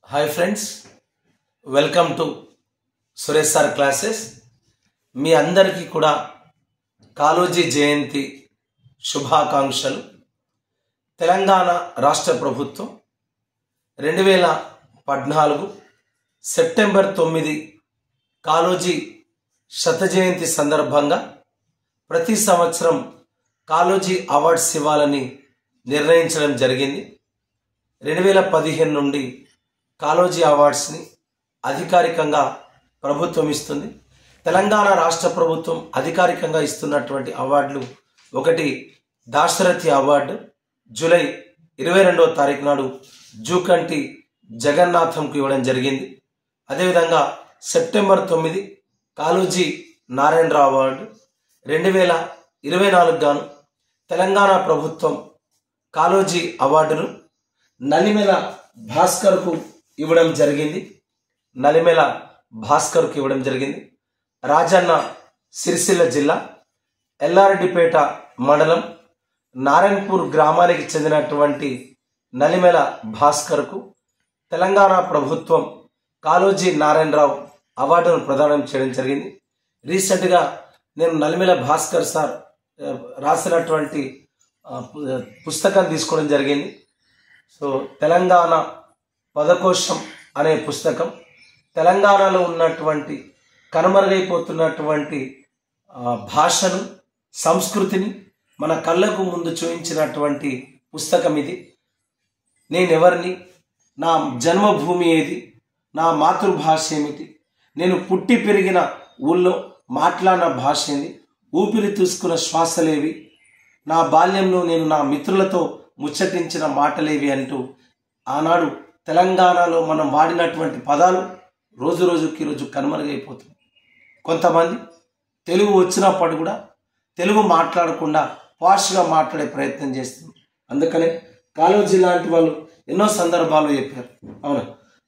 hi friends welcome to Suresh sir classes మీ అందరికీ కూడా కాళోజీ జయంతి శుభాకాంక్షలు తెలంగాణ రాష్ట్ర ప్రభుత్వం రెండు వేల పద్నాలుగు సెప్టెంబర్ తొమ్మిది కాళోజీ శత జయంతి సందర్భంగా ప్రతి సంవత్సరం కాళోజీ అవార్డ్స్ ఇవ్వాలని నిర్ణయించడం జరిగింది రెండు వేల పదిహేను నుండి కాళోజీ అవార్డ్స్ని అధికారికంగా ప్రభుత్వం ఇస్తుంది తెలంగాణ రాష్ట్ర ప్రభుత్వం అధికారికంగా ఇస్తున్నటువంటి అవార్డులు ఒకటి దాశరథి అవార్డు జూలై ఇరవై రెండవ తారీఖు నాడు జూకంటి జగన్నాథంకు ఇవ్వడం జరిగింది అదేవిధంగా సెప్టెంబర్ తొమ్మిది కాళోజీ నారాయణరావు అవార్డు రెండు వేల ఇరవై నాలుగు గాను తెలంగాణ ప్రభుత్వం కాళోజీ అవార్డును నలిమెల భాస్కర్కు ఇవ్వడం జరిగింది నలిమెల భాస్కర్కు ఇవ్వడం జరిగింది రాజన్న సిరిసిల్ల జిల్లా ఎల్లారెడ్డిపేట మండలం నారాయణపూర్ గ్రామానికి చెందినటువంటి నలిమెల భాస్కర్కు తెలంగాణ ప్రభుత్వం కాళోజీ నారాయణరావు అవార్డును ప్రదానం చేయడం జరిగింది రీసెంట్గా నేను నలిమెల భాస్కర్ సార్ ఆ, రాసినటువంటి ఆ, పు- పుస్తకం తీసుకోవడం జరిగింది సో తెలంగాణ పదకోశం అనే పుస్తకం తెలంగాణలో ఉన్నటువంటి కనుమరుగైపోతున్నటువంటి ఆ, భాషను సంస్కృతిని మన కళ్ళకు ముందు చూపించినటువంటి పుస్తకం ఇది నేనెవరిని నా జన్మభూమి ఏది నా మాతృభాష ఏమిటి నేను పుట్టి పెరిగిన ఊళ్ళో మాట్లాడిన భాష ఏంది ఊపిరి తీసుకున్న శ్వాసలేవి నా బాల్యంలో నేను నా మిత్రులతో ముచ్చటించిన మాటలేవి అంటూ ఆనాడు తెలంగాణలో మనం వాడినటువంటి పదాలు రోజు రోజుకి రోజు కనుమరుగైపోతుంది కొంతమంది తెలుగు వచ్చినప్పుడు కూడా తెలుగు మాట్లాడకుండా పాష్గా మాట్లాడే ప్రయత్నం చేస్తుంది అందుకనే కాళోజీ లాంటి వాళ్ళు ఎన్నో సందర్భాలు చెప్పారు అవునా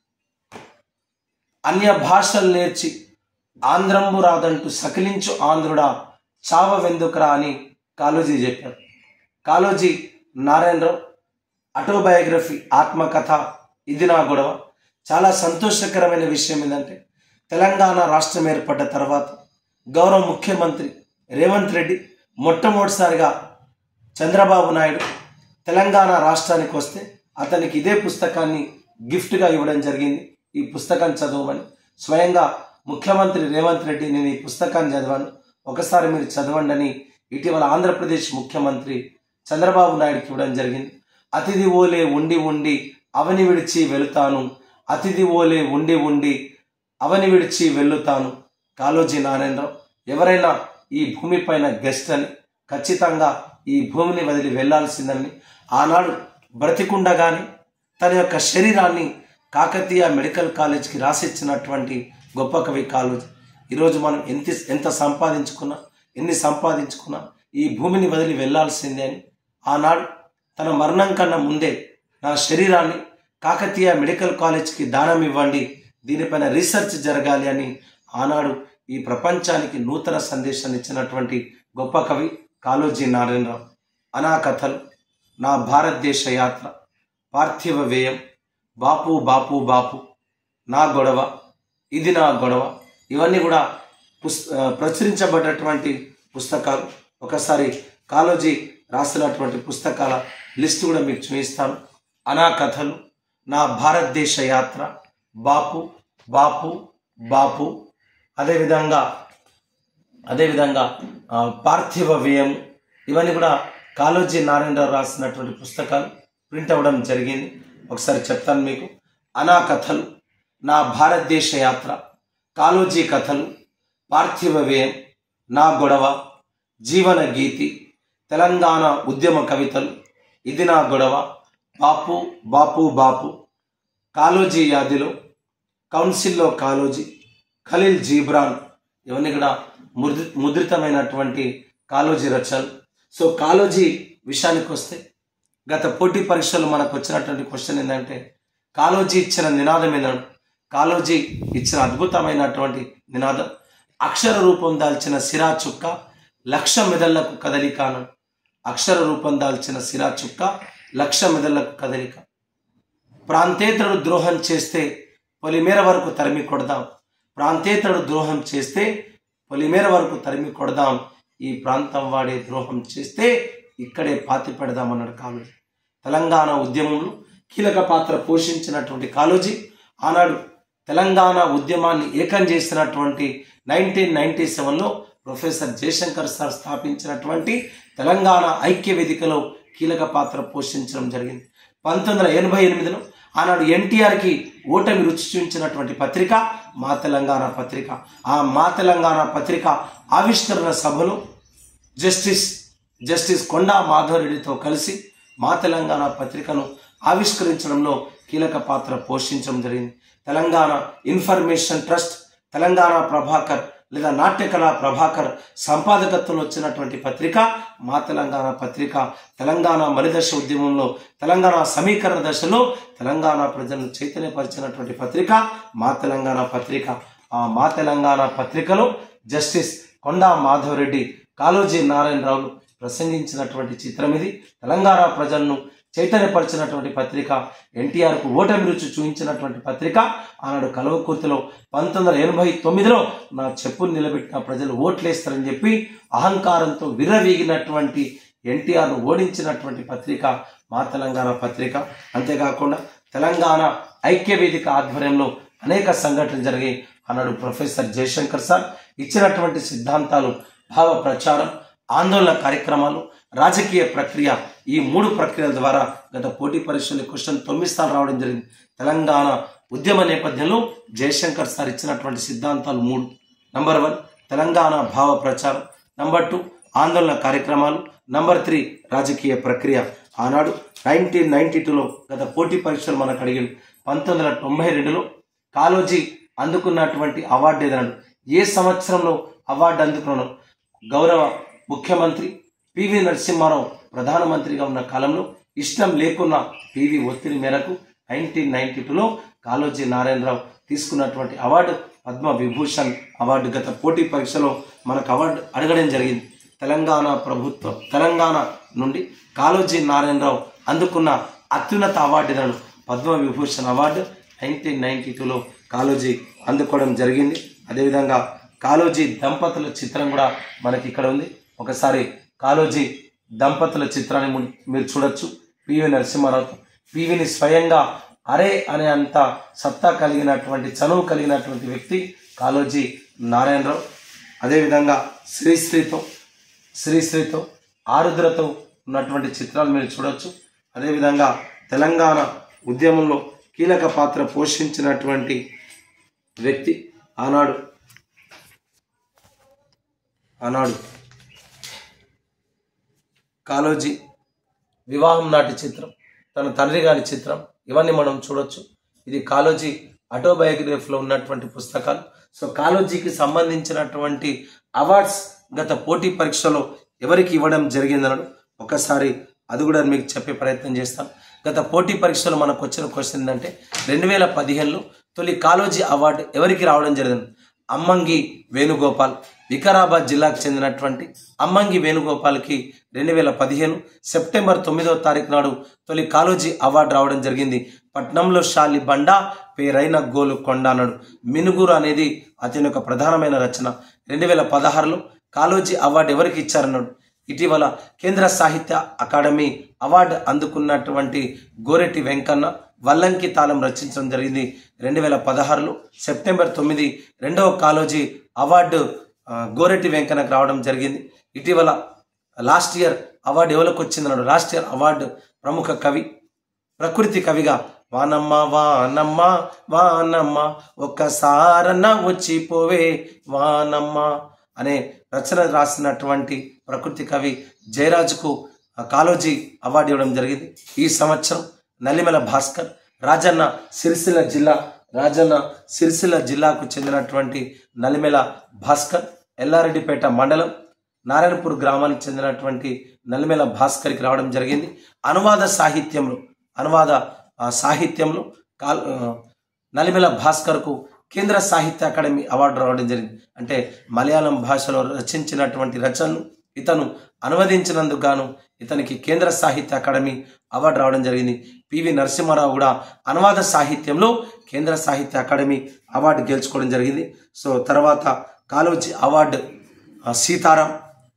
అన్య భాషలు నేర్చి ఆంధ్రంబు రాదంటూ సకిలించు ఆంధ్రుడా చావ వెందుకురా అని కాళోజీ చెప్పారు కాళోజీ నారాయణరావు ఆటోబయోగ్రఫీ ఆత్మకథ ఇది నా గొడవ చాలా సంతోషకరమైన విషయం ఏంటంటే తెలంగాణ రాష్ట్రం ఏర్పడ్డ తర్వాత గౌరవ ముఖ్యమంత్రి రేవంత్ రెడ్డి మొట్టమొదటిసారిగా చంద్రబాబు నాయుడు తెలంగాణ రాష్ట్రానికి వస్తే అతనికి ఇదే పుస్తకాన్ని గిఫ్ట్గా ఇవ్వడం జరిగింది ఈ పుస్తకాన్ని చదవమని స్వయంగా ముఖ్యమంత్రి రేవంత్ రెడ్డి నేను ఈ పుస్తకాన్ని చదివాను ఒకసారి మీరు చదవండి అని ఇటీవల ఆంధ్రప్రదేశ్ ముఖ్యమంత్రి చంద్రబాబు నాయుడుకి ఇవ్వడం జరిగింది అతిథి ఓలే ఉండి ఉండి అవని విడిచి వెళుతాను అతిథి ఓలే ఉండి ఉండి అవని విడిచి వెళ్ళుతాను కాళోజీ నారాయణరావు ఎవరైనా ఈ భూమిపైన గెస్ట్ అని ఖచ్చితంగా ఈ భూమిని వదిలి వెళ్ళాల్సిందని ఆనాడు బ్రతికుండగానే తన యొక్క శరీరాన్ని కాకతీయ మెడికల్ కాలేజ్కి రాసిచ్చినటువంటి గొప్ప కవి కాళోజీ ఈరోజు మనం ఎంత ఎంత సంపాదించుకున్నా ఎన్ని సంపాదించుకున్నా ఈ భూమిని వదిలి వెళ్ళాల్సిందే అని ఆనాడు తన మరణం కన్నా ముందే నా శరీరాన్ని కాకతీయ మెడికల్ కాలేజ్కి దానం ఇవ్వండి దీనిపైన రీసెర్చ్ జరగాలి అని ఆనాడు ఈ ప్రపంచానికి నూతన సందేశాన్ని ఇచ్చినటువంటి గొప్ప కవి కాళోజీ నారాయణరావు అనాకథలు నా భారతదేశ యాత్ర పార్థివ వ్యయం బాపు బాపు బాపు నా గొడవ ఇది నా గొడవ ఇవన్నీ కూడా పుస్ ఆ, ప్రచురించబడ్డటువంటి పుస్తకాలు ఒకసారి కాళోజీ రాసినటువంటి పుస్తకాల లిస్ట్ కూడా మీకు చూపిస్తాను అనాకథలు నా భారతదేశ యాత్ర బాపు బాపు బాపు అదేవిధంగా అదేవిధంగా ఆ, పార్థివ వ్యయం ఇవన్నీ కూడా కాళోజీ నారాయణరావు రాసినటువంటి పుస్తకాలు ప్రింట్ అవ్వడం జరిగింది ఒకసారి చెప్తాను మీకు అనాకథలు నా భారతదేశ యాత్ర కాళోజీ కథలు పార్థివ వ్యయం నా గొడవ జీవన గీతి తెలంగాణ ఉద్యమ కవితలు ఇది నా గొడవ బాపు బాపు బాపు కాళోజీ యాదిలో కౌన్సిల్లో కాళోజీ ఖలీల్ జీబ్రాన్ ఇవన్నీ కూడా ముద్రి ముద్రితమైనటువంటి కాళోజీ రచనలు సో కాళోజీ విషయానికి వస్తే గత పోటీ పరీక్షలు మనకు వచ్చినటువంటి క్వశ్చన్ ఏంటంటే కాళోజీ ఇచ్చిన నినాదం ఏంటంటే కాళోజీ ఇచ్చిన అద్భుతమైనటువంటి నినాదం అక్షర రూపం దాల్చిన సిరా చుక్క లక్ష మెదళ్లకు కదలిక అన్నాడు అక్షర రూపం దాల్చిన సిరా చుక్క లక్ష మెదళ్లకు కదలిక ప్రాంతేతరుడు ద్రోహం చేస్తే పొలిమేర వరకు తరిమి కొడదాం ప్రాంతేతరుడు ద్రోహం చేస్తే పొలిమేర వరకు తరిమి కొడదాం ఈ ప్రాంతం వాడే ద్రోహం చేస్తే ఇక్కడే పాతి పెడదామన్నాడు కాళోజీ తెలంగాణ ఉద్యమంలో కీలక పాత్ర పోషించినటువంటి కాళోజీ ఆనాడు తెలంగాణ ఉద్యమాన్ని ఏకం చేసినటువంటి నైన్టీన్ నైన్టీ సెవెన్లో ప్రొఫెసర్ జయశంకర్ సార్ స్థాపించినటువంటి తెలంగాణ ఐక్య వేదికలో కీలక పాత్ర పోషించడం జరిగింది పంతొమ్మిది వందల ఎనభై ఎనిమిదిలో ఆనాడు ఎన్టీఆర్కి ఓటమి రుచి చూపించినటువంటి పత్రిక మా తెలంగాణ పత్రిక ఆ మా తెలంగాణ పత్రిక ఆవిష్కరణ సభలో జస్టిస్ జస్టిస్ కొండా మాధవరెడ్డితో కలిసి మా తెలంగాణ పత్రికను ఆవిష్కరించడంలో కీలక పాత్ర పోషించడం జరిగింది తెలంగాణ ఇన్ఫర్మేషన్ ట్రస్ట్ తెలంగాణ ప్రభాకర్ లేదా నాట్యకళా ప్రభాకర్ సంపాదకత్వంలో వచ్చినటువంటి పత్రిక మా తెలంగాణ పత్రిక తెలంగాణ మలిదశ ఉద్యమంలో తెలంగాణ సమీకరణ దశలో తెలంగాణ ప్రజలను చైతన్యపరిచినటువంటి పత్రిక మా తెలంగాణ పత్రిక ఆ మా తెలంగాణ పత్రికలో జస్టిస్ కొండా మాధవరెడ్డి కాళోజీ నారాయణరావులు ప్రసంగించినటువంటి చిత్రం ఇది తెలంగాణ ప్రజలను చైతన్యపరిచినటువంటి పత్రిక ఎన్టీఆర్కు ఓటమి రుచి చూపించినటువంటి పత్రిక ఆనాడు కలవకుర్తిలో పంతొమ్మిది వందల ఎనభై తొమ్మిదిలో నా చెప్పును నిలబెట్టిన ప్రజలు ఓట్లేస్తారని చెప్పి అహంకారంతో విర్రవీగినటువంటి ఎన్టీఆర్ను ఓడించినటువంటి పత్రిక మా తెలంగాణ పత్రిక అంతేకాకుండా తెలంగాణ ఐక్య వేదిక ఆధ్వర్యంలో అనేక సంఘటనలు జరిగాయి అన్నాడు ప్రొఫెసర్ జయశంకర్ సార్ ఇచ్చినటువంటి సిద్ధాంతాలు భావ ప్రచారం ఆందోళన కార్యక్రమాలు రాజకీయ ప్రక్రియ ఈ మూడు ప్రక్రియల ద్వారా గత పోటీ పరీక్షలు క్వశ్చన్ తొమ్మిది స్థానాలు రావడం జరిగింది తెలంగాణ ఉద్యమ నేపథ్యంలో జయశంకర్ సార్ ఇచ్చినటువంటి సిద్ధాంతాలు మూడు నంబర్ వన్ తెలంగాణ భావ ప్రచారం నంబర్ టూ ఆందోళన కార్యక్రమాలు నంబర్ త్రీ రాజకీయ ప్రక్రియ ఆనాడు నైన్టీన్ నైన్టీ టూలో గత పోటీ పరీక్షలు మనకు అడిగింది పంతొమ్మిది వందల తొంభై రెండులో కాలోజీ అందుకున్నటువంటి అవార్డు ఏదన్నాడు ఏ సంవత్సరంలో అవార్డు అందుకున్నాను గౌరవ ముఖ్యమంత్రి పివి నరసింహారావు ప్రధానమంత్రిగా ఉన్న కాలంలో ఇష్టం లేకున్న పివి ఒత్తిడి మేరకు నైన్టీన్ నైన్టీ టూలో కాళోజీ నారాయణరావు తీసుకున్నటువంటి అవార్డు పద్మ విభూషణ్ అవార్డు గత పోటీ పరీక్షలో మనకు అవార్డు అడగడం జరిగింది తెలంగాణ ప్రభుత్వం తెలంగాణ నుండి కాళోజీ నారాయణరావు అందుకున్న అత్యున్నత అవార్డులను Padma Vibhushan award nineteen ninety టూలో కాళోజీ అందుకోవడం జరిగింది అదేవిధంగా కాళోజీ దంపతుల చిత్రం కూడా మనకి ఇక్కడ ఉంది ఒకసారి కాళోజీ దంపతుల చిత్రాన్ని ము- మీరు చూడొచ్చు పివి నరసింహారావు పివిని స్వయంగా అరే అనే అంత సత్తా కలిగినటువంటి చనువు కలిగినటువంటి వ్యక్తి కాళోజీ నారాయణరావు అదేవిధంగా శ్రీశ్రీతో శ్రీశ్రీతో ఆరుద్రతో ఉన్నటువంటి చిత్రాలు మీరు చూడొచ్చు అదేవిధంగా తెలంగాణ ఉద్యమంలో కీలక పాత్ర పోషించినటువంటి వ్యక్తి ఆనాడు ఆనాడు కాలోజీ వివాహం నాటి చిత్రం తన తండ్రి గారి చిత్రం ఇవన్నీ మనం చూడొచ్చు ఇది కాలోజీ ఆటోబయోగ్రఫీలో ఉన్నటువంటి పుస్తకాలు సో కాలోజీకి సంబంధించినటువంటి అవార్డ్స్ గత పోటీ పరీక్షలో ఎవరికి ఇవ్వడం జరిగిందనడు ఒకసారి అది కూడా మీకు చెప్పే ప్రయత్నం చేస్తాను గత పోటీ పరీక్షలో మనకు వచ్చిన క్వశ్చన్ ఏంటంటే రెండు వేల పదిహేనులో తొలి కాలోజీ అవార్డు ఎవరికి రావడం జరిగింది అమ్మంగి వేణుగోపాల్ వికారాబాద్ జిల్లాకు చెందినటువంటి అమ్మంగి వేణుగోపాల్కి రెండు వేల పదిహేను సెప్టెంబర్ తొమ్మిదవ తారీఖు నాడు తొలి కాలోజీ అవార్డు రావడం జరిగింది పట్నంలో షాలి బండా పేరైన గోలు కొండ అన్నాడు మినుగురు అనేది అతని యొక్క ప్రధానమైన రచన రెండు వేల పదహారులో కాలోజీ అవార్డు ఎవరికి ఇచ్చారన్నాడు ఇటీవల కేంద్ర సాహిత్య అకాడమీ అవార్డు అందుకున్నటువంటి గోరెట్టి వెంకన్న వల్లంకి తాళం రచించడం జరిగింది రెండు వేల పదహారులో సెప్టెంబర్ తొమ్మిది రెండవ కాలోజీ అవార్డు ఆ, గోరెట్టి వెంకన్నకు రావడం జరిగింది ఇటీవల లాస్ట్ ఇయర్ అవార్డు ఎవరికి వచ్చిందన్నాడు లాస్ట్ ఇయర్ అవార్డు ప్రముఖ కవి ప్రకృతి కవిగా వానమ్మ వానమ్మ వానమ్మ ఒక్కసారన్న వచ్చిపోవే వానమ్మ అనే రచన రాసినటువంటి ప్రకృతి కవి జయరాజుకు ఆ, కాలోజీ అవార్డు ఇవ్వడం జరిగింది ఈ సంవత్సరం నల్లిమల భాస్కర్ రాజన్న సిరిసిల్ల జిల్లా రాజన్న సిరిసిల్ల జిల్లాకు చెందినటువంటి నల్లిమెల భాస్కర్ ఎల్లారెడ్డిపేట మండలం నారాయణపూర్ గ్రామానికి చెందినటువంటి నల్లిమెల భాస్కర్కి రావడం జరిగింది అనువాద సాహిత్యంలో అనువాద ఆ, సాహిత్యంలో కాల్ ఆ, నలిమెల భాస్కర్కు కేంద్ర సాహిత్య అకాడమీ అవార్డు రావడం జరిగింది అంటే మలయాళం భాషలో రచించినటువంటి రచనలు ఇతను అనువదించినందుకు గాను ఇతనికి కేంద్ర సాహిత్య అకాడమీ అవార్డు రావడం జరిగింది పివి నరసింహారావు కూడా అనువాద సాహిత్యంలో కేంద్ర సాహిత్య అకాడమీ అవార్డు గెలుచుకోవడం జరిగింది సో తర్వాత కాలోజీ అవార్డు ఆ, సీతారాం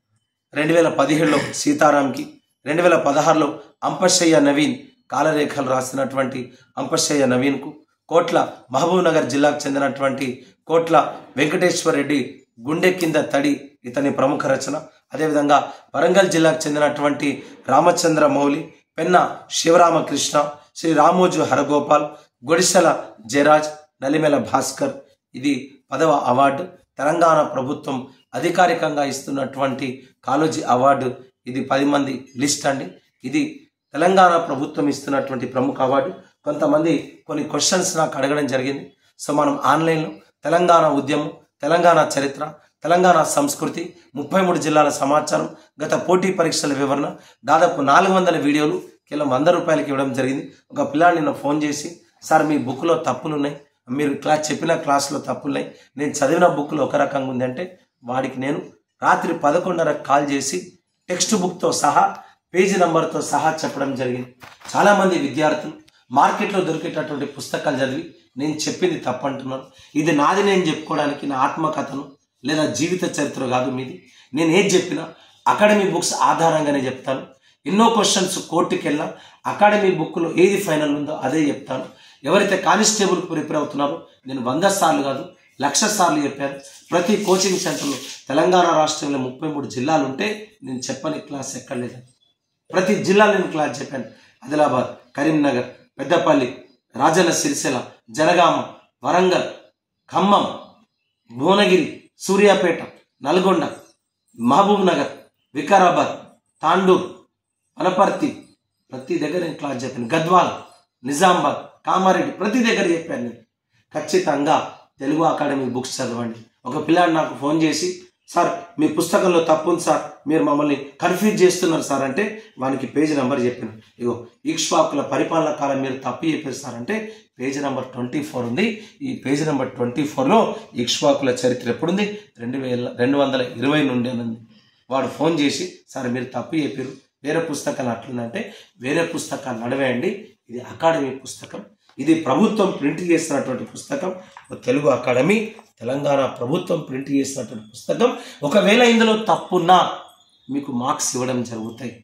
రెండు వేల పదిహేడులో సీతారాంకి రెండు వేల పదహారులో అంపశయ్య నవీన్ కాలరేఖలు రాసినటువంటి అంపశయ్య నవీన్కు కోట్ల మహబూబ్ నగర్ జిల్లాకు చెందినటువంటి కోట్ల వెంకటేశ్వర రెడ్డి గుండె కింద తడి ఇతని ప్రముఖ రచన అదేవిధంగా వరంగల్ జిల్లాకు చెందినటువంటి రామచంద్ర మౌలి పెన్న శివరామకృష్ణ శ్రీ రామోజు హరగోపాల్ గొడిసెల జయరాజ్ నలిమెల భాస్కర్ ఇది పదవ అవార్డు తెలంగాణ ప్రభుత్వం అధికారికంగా ఇస్తున్నటువంటి కాలోజీ అవార్డు ఇది పది మంది లిస్ట్ అండి ఇది తెలంగాణ ప్రభుత్వం ఇస్తున్నటువంటి ప్రముఖ అవార్డు కొంతమంది కొన్ని క్వశ్చన్స్ నాకు అడగడం జరిగింది సో మనం ఆన్లైన్లో తెలంగాణ ఉద్యమం తెలంగాణ చరిత్ర తెలంగాణ సంస్కృతి ముప్పై మూడు జిల్లాల సమాచారం గత పోటీ పరీక్షల వివరణ దాదాపు నాలుగు వందల వీడియోలు కేవలం వంద రూపాయలకి ఇవ్వడం జరిగింది ఒక పిల్లాడు నిన్న ఫోన్ చేసి సార్ మీ బుక్లో తప్పులు ఉన్నాయి మీరు క్లాస్ చెప్పిన క్లాస్లో తప్పులున్నాయి నేను చదివిన బుక్లో ఒక రకంగా ఉంది అంటే వాడికి నేను రాత్రి పదకొండున్నరకు కాల్ చేసి టెక్స్ట్ బుక్తో సహా పేజీ నంబర్తో సహా చెప్పడం జరిగింది చాలామంది విద్యార్థులు మార్కెట్లో దొరికేటటువంటి పుస్తకాలు చదివి నేను చెప్పింది తప్పంటున్నాను ఇది నాది నేను చెప్పుకోవడానికి నా ఆత్మకథను లేదా జీవిత చరిత్ర కాదు మీది నేను ఏది చెప్పినా అకాడమీ బుక్స్ ఆధారంగానే చెప్తాను ఎన్నో క్వశ్చన్స్ కోర్టుకి వెళ్ళా అకాడమీ బుక్లో ఏది ఫైనల్ ఉందో అదే చెప్తాను ఎవరైతే కానిస్టేబుల్కి ప్రిపేర్ అవుతున్నారో నేను వంద సార్లు కాదు లక్ష సార్లు చెప్పాను ప్రతి కోచింగ్ సెంటర్లో తెలంగాణ రాష్ట్రంలో ముప్పై మూడు జిల్లాలు ఉంటే నేను చెప్పని క్లాస్ ఎక్కడ లేదు ప్రతి జిల్లాలో నేను క్లాస్ చెప్పాను ఆదిలాబాద్ కరీంనగర్ పెద్దపల్లి రాజన్న సిరిసిల్ల జనగామ వరంగల్ ఖమ్మం భువనగిరి సూర్యాపేట నల్గొండ మహబూబ్ నగర్ వికారాబాద్ తాండూర్ వనపర్తి ప్రతి దగ్గర నేను క్లాస్ చెప్పాను గద్వాల్ నిజామాబాద్ కామారెడ్డి ప్రతి దగ్గర చెప్పాను నేను ఖచ్చితంగా తెలుగు అకాడమీ బుక్స్ చదవండి ఒక పిల్లాడు నాకు ఫోన్ చేసి సార్ మీ పుస్తకంలో తప్పు ఉంది సార్ మీరు మమ్మల్ని కన్ఫ్యూజ్ చేస్తున్నారు సార్ అంటే వానికి పేజీ నెంబర్ చెప్పాను ఇగో ఈక్ష్వాకుల పరిపాలన కాలం మీరు తప్పు చెప్పారు సార్ అంటే పేజీ నెంబర్ ట్వంటీ ఫోర్ ఉంది ఈ పేజీ నెంబర్ ట్వంటీ ఫోర్లో ఈక్ష్వాకుల చరిత్ర ఎప్పుడుంది రెండు వేల రెండు వందల ఇరవై నుండి అని ఉంది వాడు ఫోన్ చేసి సార్ మీరు తప్పు చెప్పారు వేరే పుస్తకాలు అట్లుందంటే వేరే పుస్తకాలు నడవేయండి ఇది అకాడమీ పుస్తకం ఇది ప్రభుత్వం ప్రింట్ చేసినటువంటి పుస్తకం ఒక తెలుగు అకాడమీ తెలంగాణ ప్రభుత్వం ప్రింట్ చేసినటువంటి పుస్తకం ఒకవేళ ఇందులో తప్పున్నా మీకు మార్క్స్ ఇవ్వడం జరుగుతాయి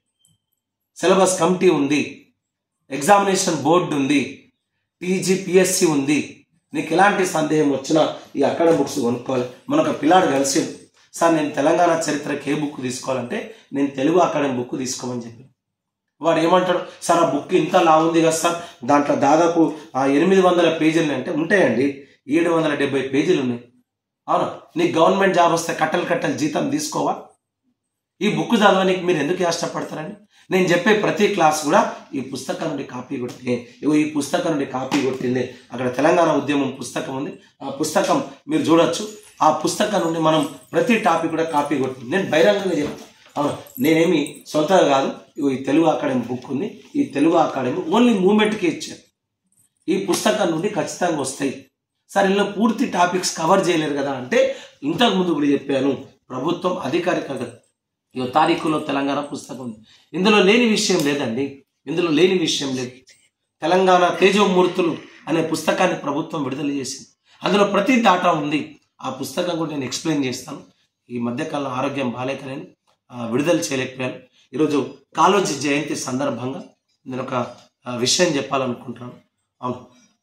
సిలబస్ కమిటీ ఉంది ఎగ్జామినేషన్ బోర్డు ఉంది టీజీ పిఎస్సి ఉంది నీకు ఎలాంటి సందేహం వచ్చినా ఈ అక్కడ బుక్స్ కొనుక్కోవాలి మన ఒక పిల్లాడు కలిసి సార్ నేను తెలంగాణ చరిత్రకి ఏ బుక్ తీసుకోవాలంటే నేను తెలుగు అకాడమీ బుక్ తీసుకోమని చెప్పి వాడు ఏమంటాడు సార్ ఆ బుక్ ఇంత లా ఉంది కదా సార్ దాంట్లో దాదాపు ఆ ఎనిమిది వందల పేజీలు అంటే ఉంటాయండి ఏడు వందల డెబ్బై పేజీలు ఉన్నాయి అవునా నీకు గవర్నమెంట్ జాబ్ వస్తే కట్టలు కట్టలు జీతం తీసుకోవా ఈ బుక్ చదవడానికి మీరు ఎందుకు ఇష్టపడతారండి నేను చెప్పే ప్రతి క్లాస్ కూడా ఈ పుస్తకం నుండి కాపీ కొట్టింది ఇగో ఈ పుస్తకం నుండి కాపీ కొట్టింది అక్కడ తెలంగాణ ఉద్యమం పుస్తకం ఉంది ఆ పుస్తకం మీరు చూడొచ్చు ఆ పుస్తకం నుండి మనం ప్రతి టాపిక్ కూడా కాపీ కొట్టింది నేను బహిరంగంగా చెప్తాను అవును నేనేమి సొంతగా కాదు ఇగో ఈ తెలుగు అకాడమీ బుక్ ఉంది ఈ తెలుగు అకాడమీ ఓన్లీ మూమెంట్కి ఇచ్చాను ఈ పుస్తకం నుండి ఖచ్చితంగా వస్తాయి సార్ ఇందులో పూర్తి టాపిక్స్ కవర్ చేయలేరు కదా అంటే ఇంతకు ముందు కూడా చెప్పాను ప్రభుత్వం అధికారికంగా ఇగో తారీఖులో తెలంగాణ పుస్తకం ఉంది ఇందులో లేని విషయం లేదండి ఇందులో లేని విషయం లేదు తెలంగాణ తేజోమూర్తులు అనే పుస్తకాన్ని ప్రభుత్వం విడుదల చేసింది అందులో ప్రతి డాటా ఉంది ఆ పుస్తకం కూడా నేను ఎక్స్ప్లెయిన్ చేస్తాను ఈ మధ్యకాలంలో ఆరోగ్యం బాలేక నేను ఆ, విడుదల చేయలేకపోయాను ఈరోజు కాలోజీ జయంతి సందర్భంగా నేను ఒక ఆ, విషయం చెప్పాలనుకుంటున్నాను అవును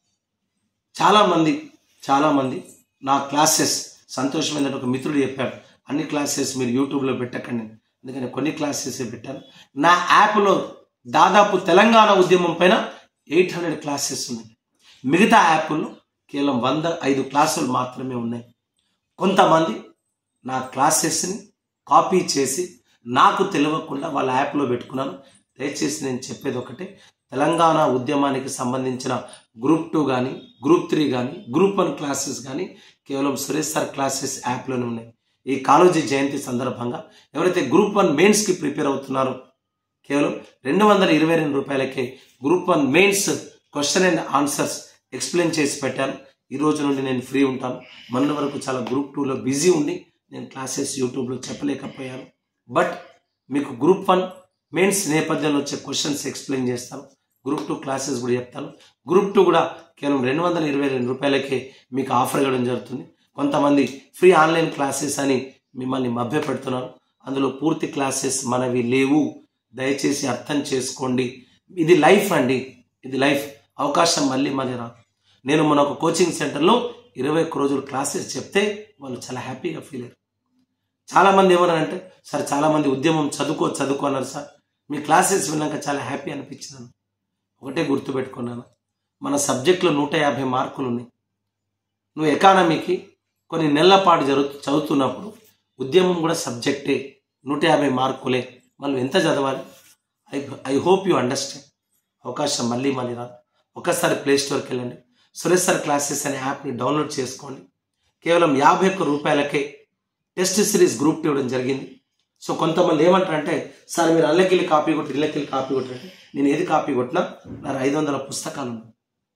చాలామంది చాలామంది నా క్లాసెస్ సంతోషమైన ఒక మిత్రుడు చెప్పాడు అన్ని క్లాసెస్ మీరు యూట్యూబ్లో పెట్టకండి ఎందుకంటే కొన్ని క్లాసెస్ పెట్టాను నా యాప్లో దాదాపు తెలంగాణ ఉద్యమం పైన ఎయిట్ హండ్రెడ్ క్లాసెస్ ఉన్నాయి మిగతా యాప్లో కేవలం వంద ఐదు క్లాసులు మాత్రమే ఉన్నాయి కొంతమంది నా క్లాసెస్ని కాపీ చేసి నాకు తెలియకుండా వాళ్ళ యాప్లో పెట్టుకున్నాను దయచేసి నేను చెప్పేది ఒకటే తెలంగాణ ఉద్యమానికి సంబంధించిన గ్రూప్ టూ కానీ గ్రూప్ త్రీ కానీ గ్రూప్ వన్ క్లాసెస్ కానీ కేవలం సురేష్ సార్ క్లాసెస్ యాప్లోనే ఉన్నాయి ఈ కాలేజీ జయంతి సందర్భంగా ఎవరైతే గ్రూప్ వన్ మెయిన్స్కి ప్రిపేర్ అవుతున్నారో కేవలం రెండు వందల ఇరవై రెండు రూపాయలకే group one mains question and answers explain చేసి పెట్టాను ఈ రోజు నుండి నేను ఫ్రీ ఉంటాను మొన్న వరకు చాలా గ్రూప్ టూలో బిజీ ఉండి నేను క్లాసెస్ యూట్యూబ్లో చెప్పలేకపోయాను బట్ మీకు గ్రూప్ వన్ మెయిన్స్ నేపథ్యంలో వచ్చే క్వశ్చన్స్ ఎక్స్ప్లెయిన్ చేస్తాను గ్రూప్ టూ క్లాసెస్ కూడా చెప్తాను గ్రూప్ టూ కూడా కేవలం రెండు వందల ఇరవై రెండు రూపాయలకే మీకు ఆఫర్ ఇవ్వడం జరుగుతుంది కొంతమంది ఫ్రీ ఆన్లైన్ క్లాసెస్ అని మిమ్మల్ని మభ్య పెడుతున్నారు అందులో పూర్తి క్లాసెస్ మనవి లేవు దయచేసి అర్థం చేసుకోండి ఇది లైఫ్ అండి ఇది లైఫ్ అవకాశం మళ్ళీ మళ్ళీ రా నేను మన ఒక కోచింగ్ సెంటర్లో ఇరవై ఒక్క రోజులు క్లాసెస్ చెప్తే వాళ్ళు చాలా హ్యాపీగా ఫీల్ అయ్యారు చాలామంది ఏమన్నారంటే సార్ చాలామంది ఉద్యమం చదువుకో చదువుకో అన్నారు సార్ మీ క్లాసెస్ విన్నాక చాలా హ్యాపీ అనిపించింది ఒకటే గుర్తుపెట్టుకున్నాను మన సబ్జెక్టులో నూట యాభై మార్కులు ఉన్నాయి నువ్వు ఎకానమీకి కొన్ని నెలల పాటు జరుగు చదువుతున్నప్పుడు ఉద్యమం కూడా సబ్జెక్టే నూట యాభై మార్కులే మళ్ళీ ఎంత చదవాలి I I hope you understand అవకాశం మళ్ళీ మళ్ళీ రాదు ఒకసారి ప్లే స్టోర్కి వెళ్ళండి సురేష్ సార్ క్లాసెస్ అనే యాప్ని డౌన్లోడ్ చేసుకోండి కేవలం యాభై ఒక్క రూపాయలకే టెస్ట్ సిరీస్ గ్రూప్ ఇవ్వడం జరిగింది సో కొంతమంది ఏమంటారంటే సార్ మీరు అల్లకెళ్ళి కాపీ కొట్టి ఇళ్ళకెళ్ళి కాపీ కొట్టారంటే నేను ఏది కాపీ కొట్టినా నా ఐదు వందల పుస్తకాలు ఉన్నాయి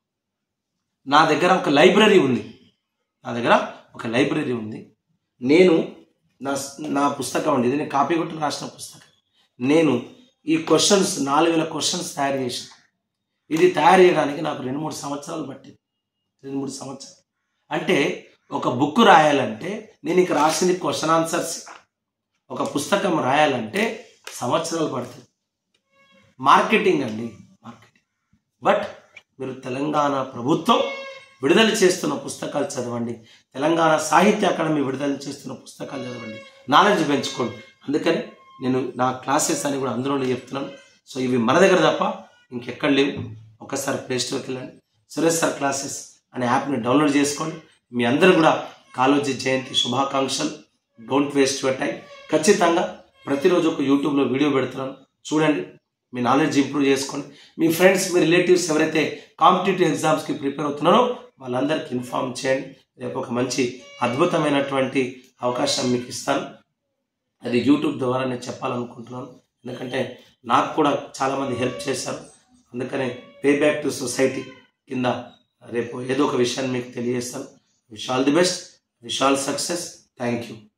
నా దగ్గర ఒక లైబ్రరీ ఉంది నా దగ్గర ఒక లైబ్రరీ ఉంది నేను నా నా పుస్తకం అండి ఇది నేను కాపీ కొట్టి రాసిన పుస్తకం నేను ఈ క్వశ్చన్స్ నాలుగు వేల క్వశ్చన్స్ తయారు చేసిన ఇది తయారు చేయడానికి నాకు రెండు మూడు సంవత్సరాలు పట్టింది రెండు మూడు సంవత్సరాలు అంటే ఒక బుక్ రాయాలంటే నేను ఇక రాసింది క్వశ్చన్ ఆన్సర్స్ ఒక పుస్తకం రాయాలంటే సంవత్సరాలు పడుతుంది మార్కెటింగ్ అండి మార్కెటింగ్ బట్ మీరు తెలంగాణ ప్రభుత్వం విడుదల చేస్తున్న పుస్తకాలు చదవండి తెలంగాణ సాహిత్య అకాడమీ విడుదల చేస్తున్న పుస్తకాలు చదవండి నాలెడ్జ్ పెంచుకోండి అందుకని నేను నా క్లాసెస్ అని కూడా అందులోనే చెప్తున్నాను సో ఇవి మన దగ్గర తప్ప ఇంకెక్కడ లేవు ఒకసారి ప్లే స్టోర్కి వెళ్ళండి సురేష్ సార్ క్లాసెస్ అనే యాప్ని డౌన్లోడ్ చేసుకోండి మీ అందరూ కూడా కాలోజీ జయంతి శుభాకాంక్షలు డోంట్ వేస్ట్ యువర్ టైం ఖచ్చితంగా ప్రతిరోజు ఒక యూట్యూబ్లో వీడియో పెడుతున్నాను చూడండి మీ నాలెడ్జ్ ఇంప్రూవ్ చేసుకోండి మీ ఫ్రెండ్స్ మీ రిలేటివ్స్ ఎవరైతే కాంపిటేటివ్ ఎగ్జామ్స్కి ప్రిపేర్ అవుతున్నారో వాళ్ళందరికీ ఇన్ఫార్మ్ చేయండి రేపు ఒక మంచి అద్భుతమైనటువంటి అవకాశం మీకు ఇస్తాను అది యూట్యూబ్ ద్వారా నేను చెప్పాలనుకుంటున్నాను ఎందుకంటే నాకు కూడా చాలామంది హెల్ప్ చేశారు అందుకనే పే బ్యాక్ టు సొసైటీ కింద రేపు ఏదో ఒక విషయాన్ని మీకు తెలియజేస్తాను wish all the best wish all success thank you